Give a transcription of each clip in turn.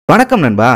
வணக்கம் நண்பா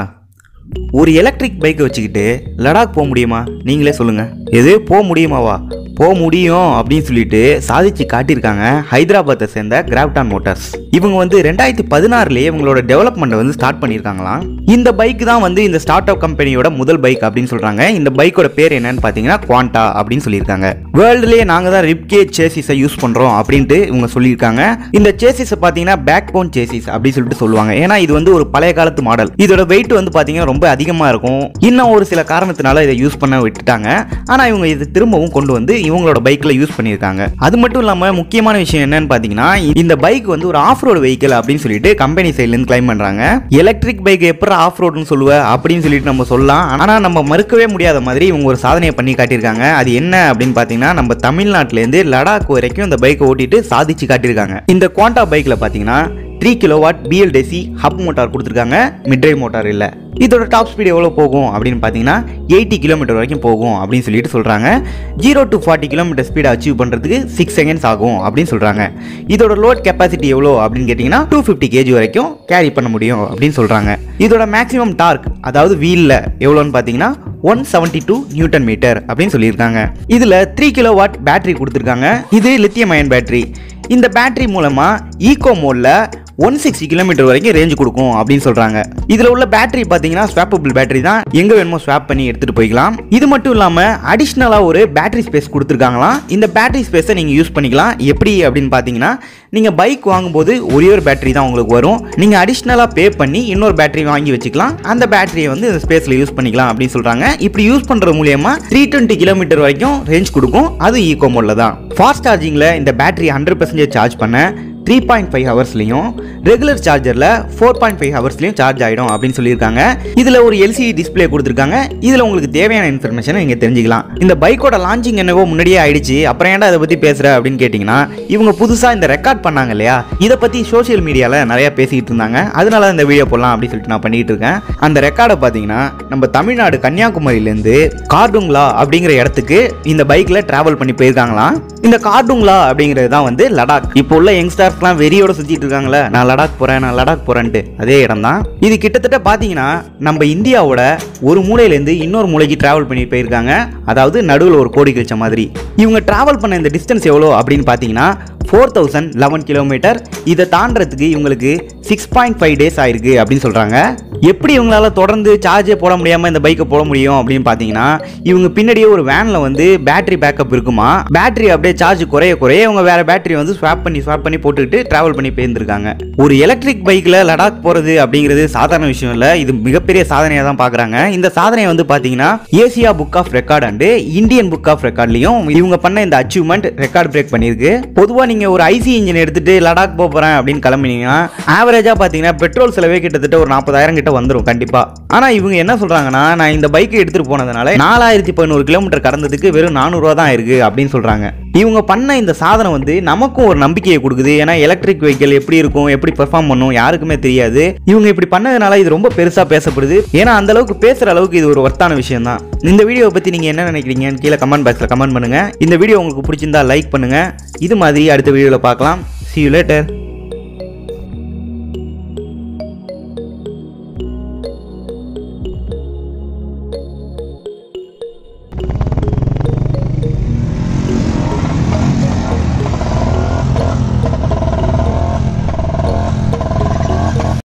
ஒரு எலக்ட்ரிக் பைக்கை வச்சுக்கிட்டு லடாக் போக முடியுமா நீங்களே சொல்லுங்க எது போக முடியுமாவா போக முடியும் அப்படின்னு சொல்லிட்டு சாதிச்சு காட்டியிருக்காங்க ஹைதராபாத்தை சேர்ந்த கிராப்டான் மோட்டார்ஸ் இவங்க வந்து ரெண்டாயிரத்தி பதினாறுலேயே இவங்களோட டெவலப்மெண்ட்டை வந்து ஸ்டார்ட் பண்ணியிருக்காங்களாம் இந்த பைக் தான் வந்து இந்த ஸ்டார்ட் அப் கம்பெனியோட முதல் பைக் அப்படின்னு சொல்றாங்க இந்த பைக்கோட பேர் என்னன்னு பார்த்தீங்கன்னா குவாண்டா அப்படின்னு சொல்லியிருக்காங்க வேர்ல்டுலேயே நாங்கள் தான் ரிப்கே சேசிஸை யூஸ் பண்ணுறோம் அப்படின்ட்டு இவங்க சொல்லியிருக்காங்க இந்த சேசிஸை பார்த்தீங்கன்னா பேக் போன் சேசிஸ் அப்படின்னு சொல்லிட்டு சொல்லுவாங்க ஏன்னா இது வந்து ஒரு பழைய காலத்து மாடல் இதோட வெயிட் வந்து பார்த்தீங்கன்னா ரொம்ப அதிகமாக இருக்கும் இன்னும் ஒரு சில காரணத்தினால இதை யூஸ் பண்ண விட்டுட்டாங்க ஆனால் இவங்க இது திரும்பவும் கொண்டு வந்து இவங்களோட பைக்கில் யூஸ் பண்ணியிருக்காங்க அது மட்டும் இல்லாமல் முக்கியமான விஷயம் என்னன்னு பார்த்தீங்கன்னா இந்த பைக் வந்து ஒரு ஆஃப் ரோடு வெஹிக்கிள் அப்படின்னு சொல்லிட்டு கம்பெனி சைட்லேருந்து கிளைம் பண்ணுறாங்க எலக்ட்ரிக் பைக் எப்படி ஆஃப் ரோடுன்னு சொல்லுவ அப்படின்னு சொல்லிட்டு நம்ம சொல்லலாம் ஆனால் நம்ம மறுக்கவே முடியாத மாதிரி இவங்க ஒரு சாதனையை பண்ணி காட்டியிருக்காங்க அது என்ன அப்படின்னு பார்த்தீங்கன்னா நம்ம தமிழ்நாட்டிலேருந்து லடாக் வரைக்கும் இந்த பைக்கை ஓட்டிட்டு சாதிச்சு காட்டியிருக்காங்க இந்த குவாண்டா பைக்கில் பார்த்தீங்கன்னா three kilowatt BLDC hub motor கொடுத்துருக்காங்க மிட்ரே மோட்டார் இல்லை இதோட டாப் ஸ்பீடு எவ்வளோ போகும் அப்படின்னு பார்த்தீங்கன்னா எயிட்டி கிலோமீட்டர் வரைக்கும் போகும் அப்படின்னு சொல்லிட்டு சொல்கிறாங்க ஜீரோ டு ஃபார்ட்டி கிலோமீட்டர் ஸ்பீடை அச்சீவ் பண்ணுறதுக்கு சிக்ஸ் செகண்ட்ஸ் ஆகும் அப்படின்னு சொல்கிறாங்க இதோட லோட் கெப்பாசிட்டி எவ்வளோ அப்படின்னு கேட்டிங்கன்னா டூ ஃபிஃப்டி கேஜி வரைக்கும் கேரி பண்ண முடியும் அப்படின்னு சொல்கிறாங்க இதோட மேக்ஸிமம் டார்க் அதாவது வீலில் எவ்வளோன்னு பார்த்தீங்கன்னா one seventy two newton metre அப்படின்னு சொல்லியிருக்காங்க இதில் த்ரீ கிலோ வாட் பேட்டரி கொடுத்துருக்காங்க இது லித்தியம் அயன் பேட்டரி இந்த பேட்டரி மூலமாக ஈகோ மோடில் ஒன் சிக்ஸ்டி கிலோமீட்டர் வரைக்கும் ரேஞ்ச் கொடுக்கும் அப்படின்னு சொல்கிறாங்க இதில் உள்ள பேட்டரி பார்த்தீங்கன்னா ஸ்வாப்பபிள் பேட்டரி தான் எங்கே வேணுமோ ஸ்வாப் பண்ணி எடுத்துகிட்டு போய்க்கலாம் இது மட்டும் இல்லாமல் அடிஷ்னலாக ஒரு பேட்டரி ஸ்பேஸ் கொடுத்துருக்காங்களாம் இந்த பேட்டரி ஸ்பேஸை நீங்கள் யூஸ் பண்ணிக்கலாம் எப்படி அப்படின்னு பார்த்தீங்கன்னா நீங்கள் பைக் வாங்கும்போது ஒரே ஒரு பேட்டரி தான் உங்களுக்கு வரும் நீங்கள் அடிஷ்னலாக பே பண்ணி இன்னொரு பேட்டரி வாங்கி வச்சுக்கலாம் அந்த பேட்டரியை வந்து இந்த ஸ்பேஸில் யூஸ் பண்ணிக்கலாம் அப்படின்னு சொல்கிறாங்க இப்படி யூஸ் பண்ணுறது மூலியமாக த்ரீ டுவெண்ட்டி கிலோமீட்டர் வரைக்கும் ரேஞ்ச் கொடுக்கும் அது ஈகோ மோடில் தான் ஃபாஸ்ட் சார்ஜிங்கில் இந்த பேட்டரி ஹண்ட்ரட் பர்சன்டேஜ் சார்ஜ் பண்ண த்ரீ பாயிண்ட் ஃபைவ் ஹவர்ஸ்லையும் ரெகுலர் சார்ஜரில் ஃபோர் பாயிண்ட் ஃபைவ் ஹவர்ஸ்லையும் சார்ஜ் ஆகிடும் அப்படின்னு சொல்லியிருக்காங்க இதில் ஒரு எல்சிடி டிஸ்பிளே கொடுத்துருக்காங்க இதில் உங்களுக்கு தேவையான இன்ஃபர்மேஷனை நீங்கள் தெரிஞ்சுக்கலாம் இந்த பைக்கோட லான்ச்சிங் என்னவோ முன்னாடியே ஆயிடுச்சு அப்புறம் ஏன்டா இதை பற்றி பேசுகிற அப்படின்னு கேட்டிங்கன்னா இவங்க புதுசாக இந்த ரெக்கார்ட் பண்ணாங்க இல்லையா இதை பற்றி சோஷியல் மீடியாவில் நிறையா பேசிக்கிட்டு இருந்தாங்க அதனால இந்த வீடியோ போடலாம் அப்படின்னு சொல்லிட்டு நான் பண்ணிட்டு இருக்கேன் அந்த ரெக்கார்டை பார்த்தீங்கன்னா நம்ம தமிழ்நாடு கன்னியாகுமரியிலேருந்து கார்டுங்லா அப்படிங்கிற இடத்துக்கு இந்த பைக்கில் ட்ராவல் பண்ணி போயிருக்காங்களாம் இந்த கார்டுங்லா அப்படிங்கிறது தான் வந்து லடாக் இப்போ உள்ள யங்ஸ்டர்ஸ்லாம் வெறியோட சுற்றிட்டு இருக்காங்களே நான் லடாக் போகிறேன் நான் லடாக் போகிறேன்ட்டு அதே இடம் தான் இது கிட்டத்தட்ட பார்த்தீங்கன்னா நம்ம இந்தியாவோட ஒரு மூலையிலேருந்து இன்னொரு மூலைக்கு ட்ராவல் பண்ணி போயிருக்காங்க அதாவது நடுவில் ஒரு கோடி கழிச்ச மாதிரி இவங்க ட்ராவல் பண்ண இந்த டிஸ்டன்ஸ் எவ்வளோ அப்படின்னு பார்த்தீங்கன்னா ஃபோர் தௌசண்ட் லெவன் கிலோமீட்டர் இதை தாண்டறதுக்கு இவங்களுக்கு சிக்ஸ் பாயிண்ட் ஃபைவ் டேஸ் ஆயிருக்கு அப்படின்னு சொல்கிறாங்க எப்படி இவங்களால தொடர்ந்து சார்ஜே போட முடியாமல் இந்த பைக்கை போட முடியும் அப்படின்னு பார்த்தீங்கன்னா இவங்க பின்னாடியே ஒரு வேனில் வந்து பேட்டரி பேக்கப் இருக்குமா பேட்டரி அப்படியே சார்ஜ் குறைய குறைய இவங்க வேற பேட்டரி வந்து ஸ்வாப் பண்ணி ஸ்வாப் பண்ணி போட்டுக்கிட்டு ட்ராவல் பண்ணி போயிருந்திருக்காங்க ஒரு எலக்ட்ரிக் பைக்கில் லடாக் போகிறது அப்படிங்கிறது சாதாரண விஷயம் இல்லை இது மிகப்பெரிய சாதனையாக தான் பார்க்குறாங்க இந்த சாதனையை வந்து பார்த்தீங்கன்னா Asia book of record and Indian book of ரெக்கார்ட்லையும் இவங்க பண்ண இந்த அச்சீவ்மெண்ட் ரெக்கார்ட் பிரேக் பண்ணியிருக்கு பொதுவாக நீங்கள் ஒரு ஐசி இன்ஜின் எடுத்துட்டு லடாக் போக போகிறேன் அப்படின்னு கிளம்பினீங்கன்னா ஆவரேஜாக பார்த்தீங்கன்னா பெட்ரோல் செலவே கிட்டத்தட்ட ஒரு நாற்பதாயிரம் கிட்ட வந்துடும் கண்டிப்பாக ஆனால் இவங்க என்ன சொல்கிறாங்கன்னா நான் இந்த பைக்கை எடுத்துகிட்டு போனதுனால நாலாயிரத்தி பதினோரு கிலோமீட்டர் கடந்ததுக்கு வெறும் நானூறுரூவா தான் இருக்கு அப்படின்னு சொல்கிறாங்க இவங்க பண்ண இந்த சாதனை வந்து நமக்கும் ஒரு நம்பிக்கையை கொடுக்குது ஏன்னா எலக்ட்ரிக் வெஹிக்கிள் எப்படி இருக்கும் எப்படி பெர்ஃபார்ம் பண்ணும் யாருக்குமே தெரியாது இவங்க இப்படி பண்ணதுனால இது ரொம்ப பெருசாக பேசப்படுது ஏன்னா அந்த அளவுக்கு பேசுகிற அளவுக்கு இது ஒரு ஒர்த்தான விஷயம் தான் இந்த வீடியோவை பற்றி நீங்கள் என்ன நினைக்கிறீங்கன்னு கீழே கமெண்ட் பாக்ஸில் கமெண்ட் பண்ணுங்கள் இந்த வீடியோ உங்களுக்கு பிடிச்சிருந்தா லைக் பண்ணுங்கள் இது மாதிரி அடுத்த வீடியோவில் பார்க்கலாம் see you later